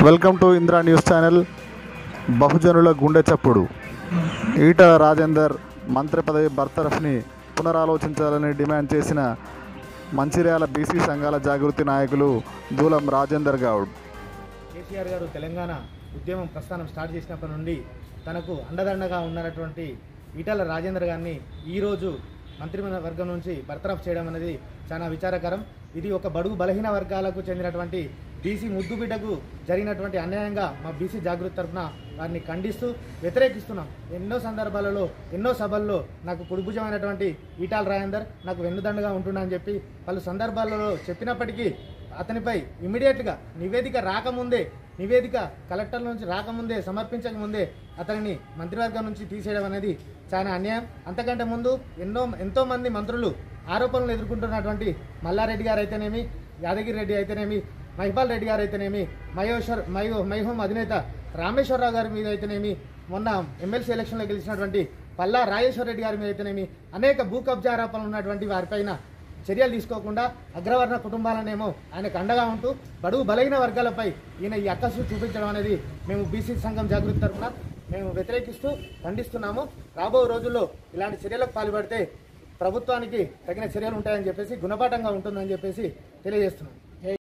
welcome to Indra news channel బహుజనుల గుండె చప్పుడు ఈటల రాజేందర్ మంత్రి పదవి బర్తరఫ్ని పునరాలోచించాలని డిమాండ్ చేసిన మంచిర్యాల బీసీ సంఘాల జాగృతి నాయకులు దూలం రాజేందర్ గౌడ్ కేసీఆర్ గారు తెలంగాణ ఉద్యమం ప్రస్థానం స్టార్ట్ చేసినప్పటి నుండి తనకు అండదండగా ఉన్నటువంటి ఈటల రాజేందర్ గారిని ఈరోజు మంత్రివర్గం నుంచి బర్తరఫ్ చేయడం అనేది చాలా విచారకరం ఇది ఒక బడుగు బలహీన వర్గాలకు చెందినటువంటి బీసీ ముద్దు బిడ్డకు జరిగినటువంటి అన్యాయంగా మా బీసీ జాగృతి తరఫున వారిని ఖండిస్తూ వ్యతిరేకిస్తున్నాం ఎన్నో సందర్భాలలో ఎన్నో సభల్లో నాకు కుడిభుజమైనటువంటి ఈటాల రాజేందర్ నాకు వెన్నుదండగా ఉంటున్నా చెప్పి పలు సందర్భాలలో చెప్పినప్పటికీ అతనిపై ఇమీడియట్గా నివేదిక రాకముందే నివేదిక కలెక్టర్ నుంచి రాకముందే సమర్పించకముందే అతనిని మంత్రివర్గం నుంచి తీసేయడం అనేది చాలా అన్యాయం అంతకంటే ముందు ఎన్నో ఎంతో మంది మంత్రులు ఆరోపణలు ఎదుర్కొంటున్నటువంటి మల్లారెడ్డి గారు అయితేనేమి యాదగిరి రెడ్డి అయితేనేమి మహిపాల్ రెడ్డి గారు అయితేనేమి మహేశ్వర్ మయో మైహోం అధినేత రామేశ్వరరావు గారి మీద అయితేనేమి మొన్న ఎమ్మెల్సీ ఎలక్షన్లో గెలిచినటువంటి పల్లా రాజేశ్వర రెడ్డి గారి మీద అయితేనేమి అనేక భూ కబ్జా ఆరోపణలు ఉన్నటువంటి వారిపైన చర్యలు తీసుకోకుండా అగ్రవర్ణ కుటుంబాలనేమో ఆయనకు అండగా ఉంటూ బడుగు బలహీన వర్గాలపై ఈయన ఈ అక్కసు చూపించడం అనేది మేము బీసీ సంఘం జాగృతి తరఫున మేము వ్యతిరేకిస్తూ ఖండిస్తున్నాము రాబో రోజుల్లో ఇలాంటి చర్యలకు పాల్పడితే ప్రభుత్వానికి తగిన చర్యలు ఉంటాయని చెప్పేసి గుణపాఠంగా ఉంటుందని చెప్పేసి తెలియజేస్తున్నాం